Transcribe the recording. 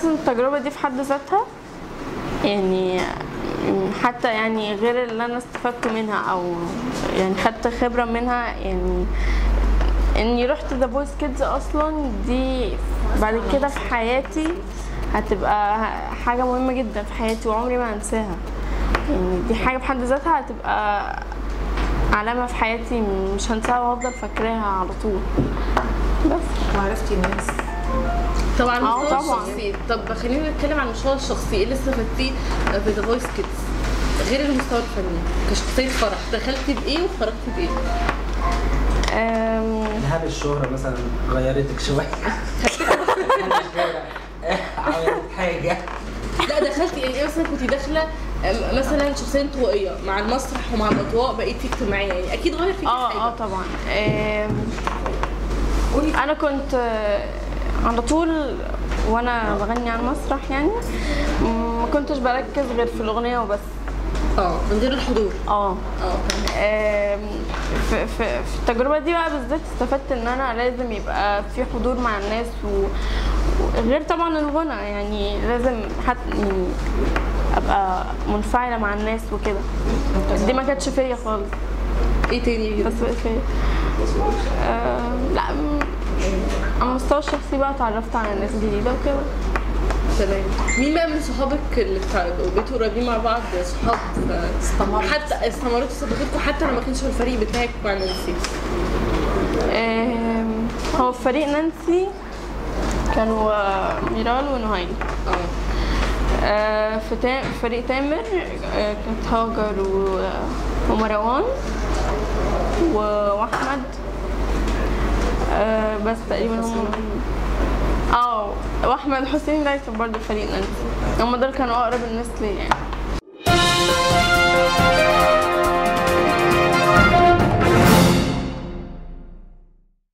ان التجربه دي في حد ذاتها يعني حتى يعني غير اللي انا استفدت منها او يعني خدت خبره منها يعني اني رحت ذا بويز كيدز اصلا دي بعد كده في حياتي هتبقى حاجه مهمه جدا في حياتي وعمري ما هنساها يعني دي حاجه في حد ذاتها هتبقى علامه في حياتي مش هنساها وهفضل فاكراها على طول بس وعرفتي ناس طبعا آه، المستوى طبعاً. الشخصي طب خلينا نتكلم عن المستوى الشخصي ايه اللي استفدتيه في ذا فويس كيدز غير المستوى الفني كشخصية فرح دخلتي بإيه وخرجتي بإيه؟ أم، هل الشهرة مثلا غيرتك شوية؟ هل الشهرة عملت حاجة؟ لا دخلتي يعني إيه مثلا كنت داخلة أم، مثلا شخصية انطوائية مع المسرح ومع الأضواء بقيتي اجتماعية يعني أكيد غير فيكي اه حاجة اه طبعا أم، انا كنت آه، على طول وانا بغني على المسرح يعني م- ما كنتش بركز غير في الاغنيه وبس اه من غير الحضور اه اه فاهمة. آم، في, في, في التجربه دي بقى بالذات استفدت ان انا لازم يبقى في حضور مع الناس و- وغير طبعا الغنى يعني لازم حتى يعني ابقى منفعله مع الناس وكده دي ما كانتش فيا خالص ايه تاني بس بقت فيا آم، لا م- على المستوى الشخصي بقى اتعرفت على ناس جديده وكده تمام مين بقى من صحابك اللي بتاع- بقيتوا قريبين مع بعض صحاب استمرت. حتى استمرتوا صداقتكم حتى لو ما كانش في الفريق بتاعك مع نانسي آم، هو في فريق نانسي كانوا آه، ميرال ونهيل اه آه، في تا- في فريق تامر آه، كانت هاجر و- ومروان و- واحمد آه، بس تقريبا هم اه واحمد حسين ده كان برضه في فريق نانسي هم دول كانوا اقرب الناس ليا يعني